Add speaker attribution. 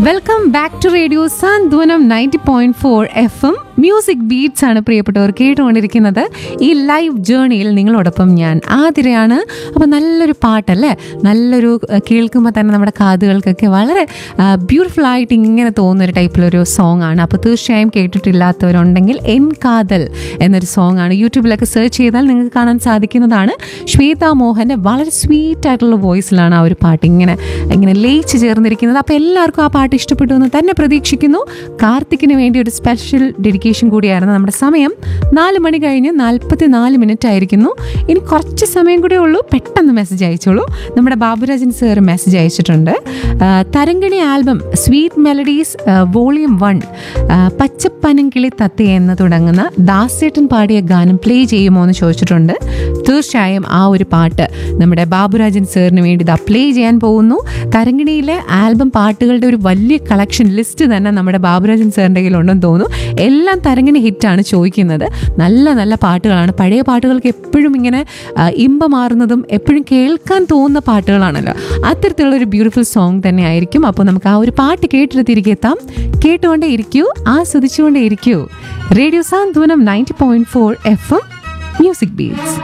Speaker 1: welcome back to radio Santhwanam ninety point four F M music beats ആണ് പ്രിയപ്പെട്ടവർ കേട്ടുകൊണ്ടിരിക്കുന്നത് ഈ ലൈവ് ജേണിയിൽ നിങ്ങളോടൊപ്പം ഞാൻ ആതിരയാണ് അപ്പോൾ നല്ലൊരു പാട്ടല്ലേ നല്ലൊരു അഹ്, കേൾക്കുമ്പോൾ തന്നെ നമ്മുടെ കാതുകൾക്കൊക്കെ വളരെ ബ്യൂട്ടിഫുൾ ആയിട്ട് ഇങ്ങനെ തോന്നുന്ന ഒരു ടൈപ്പിലൊരു സോങ് ആണ് അപ്പോൾ തീർച്ചയായും കേട്ടിട്ടില്ലാത്തവരുണ്ടെങ്കിൽ എൻ കാതൽ എന്നൊരു സോങ് ആണ് യൂട്യൂബിലൊക്കെ സെർച്ച് ചെയ്താൽ നിങ്ങൾക്ക് കാണാൻ സാധിക്കുന്നതാണ് ശ്വേത മോഹൻ്റെ വളരെ സ്വീറ്റ് ആയിട്ടുള്ള വോയിസിലാണ് ആ ഒരു പാട്ട് ഇങ്ങനെ ഇങ്ങനെ ലയിച്ച് ചേർന്നിരിക്കുന്നത് അപ്പോൾ എല്ലാവർക്കും ആ പാട്ട് ഇഷ്ടപ്പെട്ടു എന്ന് തന്നെ പ്രതീക്ഷിക്കുന്നു കാർത്തിക്കിന് വേണ്ടി ഒരു സ്പെഷ്യൽ ഡെഡിക്കേഷൻ കൂടിയായിരുന്നു നമ്മുടെ സമയം നാല് മണി കഴിഞ്ഞ് നാൽപ്പത്തി നാല് മിനിറ്റ് ആയിരിക്കുന്നു ഇനി കുറച്ച് സമയം കൂടെ ഉള്ളൂ പെട്ടെന്ന് മെസ്സേജ് അയച്ചോളൂ നമ്മുടെ ബാബുരാജൻ സാർ മെസ്സേജ് അയച്ചിട്ടുണ്ട് ആ, Tharangini album sweet melodies volume one പച്ചപ്പനങ്കിളി തത്തി എന്ന് തുടങ്ങുന്ന ദാസേട്ടൻ പാടിയ ഗാനം പ്ലേ ചെയ്യുമോ എന്ന് ചോദിച്ചിട്ടുണ്ട് തീർച്ചയായും ആ ഒരു പാട്ട് നമ്മുടെ ബാബുരാജൻ സാറിന് വേണ്ടി ഇതാ പ്ലേ ചെയ്യാൻ പോകുന്നു തരങ്കിണിയിലെ ആൽബം പാട്ടുകളുടെ ഒരു വലിയ കളക്ഷൻ ലിസ്റ്റ് തന്നെ നമ്മുടെ ബാബുരാജൻ സാറിൻ്റെ കയ്യിലുണ്ടെന്ന് തോന്നുന്നു എല്ലാം തരങ്കിണി ഹിറ്റാണ് ചോദിക്കുന്നത് നല്ല നല്ല പാട്ടുകളാണ് പഴയ പാട്ടുകൾക്ക് എപ്പോഴും ഇങ്ങനെ ആ, ഇമ്പമാറുന്നതും എപ്പോഴും കേൾക്കാൻ തോന്നുന്ന പാട്ടുകളാണല്ലോ അത്തരത്തിലുള്ള ഒരു ബ്യൂട്ടിഫുൾ സോങ് തന്നെ ആയിരിക്കും അപ്പോൾ നമുക്ക് ആ ഒരു പാട്ട് കേട്ടിട്ട് തിരികെ എത്താം കേട്ടുകൊണ്ടേ ഇരിക്കൂ ആസ്വദിച്ചുകൊണ്ടേ ഇരിക്കൂ radio Santhwanam ninety point four F M music beats